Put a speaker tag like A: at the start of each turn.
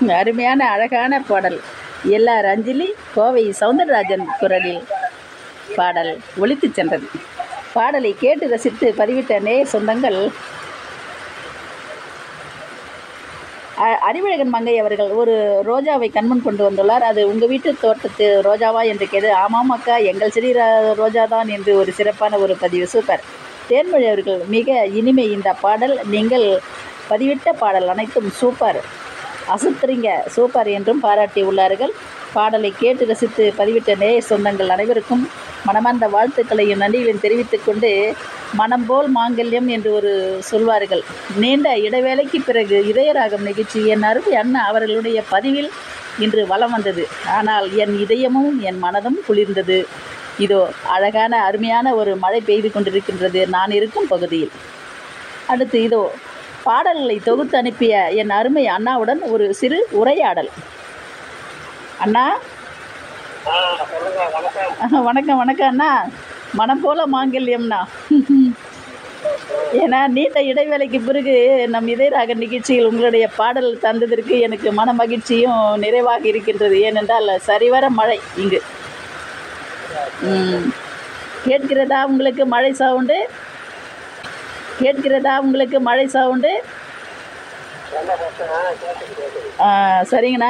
A: அருமையான அழகான பாடல் எல்ஆர் அஞ்சலி கோவை சவுந்தரராஜன் குரலில் பாடல் ஒலித்துச் சென்றது பாடலை கேட்டு ரசித்து பதிவிட்ட நேய சொந்தங்கள் அ- அறிவழகன் மங்கை அவர்கள் ஒரு ரோஜாவை கண்முன் கொண்டு வந்துள்ளார் அது உங்கள் வீட்டு தோட்டத்து ரோஜாவா என்று கேது ஆமாம் அக்கா எங்கள் செடி ர- ரோஜா தான் என்று ஒரு சிறப்பான ஒரு பதிவு சூப்பர் தேன்மொழி அவர்கள் மிக இனிமை இந்த பாடல் நீங்கள் பதிவிட்ட பாடல் அனைத்தும் சூப்பர் அசுத்துறீங்க சூப்பர் என்றும் பாராட்டி உள்ளார்கள் பாடலை கேட்டு ரசித்து பதிவிட்ட நேய சொந்தங்கள் அனைவருக்கும் மனமார்ந்த வாழ்த்துக்களையும் நன்றிகளையும் தெரிவித்துக் கொண்டு மனம் போல் மாங்கல்யம் என்று ஒரு சொல்வார்கள் நீண்ட இடைவேளைக்கு பிறகு இதயராகம் நிகழ்ச்சி என் அருமை அண்ணா அவர்களுடைய பதிவில் இன்று வலம் வந்தது ஆனால் என் இதயமும் என் மனதும் குளிர்ந்தது இதோ அழகான அருமையான ஒரு மழை பெய்து கொண்டிருக்கின்றது நான் இருக்கும் பகுதியில் அடுத்து இதோ பாடல்களை தொகுத்து அனுப்பிய என் அருமை அண்ணாவுடன் ஒரு சிறு உரையாடல் அண்ணா
B: ஆ சொல்லுங்க வணக்கம்
A: வணக்கம் வணக்கம் அண்ணா மனம் போல மாங்கல்யம்ண்ணா ஏன்னா நீண்ட இடைவேளைக்கு பிறகு நம் இதயராக நிகழ்ச்சியில் உங்களுடைய பாடல் தந்ததற்கு எனக்கு மன மகிழ்ச்சியும் நிறைவாக இருக்கின்றது ஏனென்றால் சரிவர மழை இங்கு ம். கேட்கிறதா உங்களுக்கு மழை சவுண்டு கேட்கிறதா உங்களுக்கு மழை சவுண்டு
B: என்ன பிரச்சனை கேட்டுக்கிட்டு
A: ஆ, சரிங்கண்ணா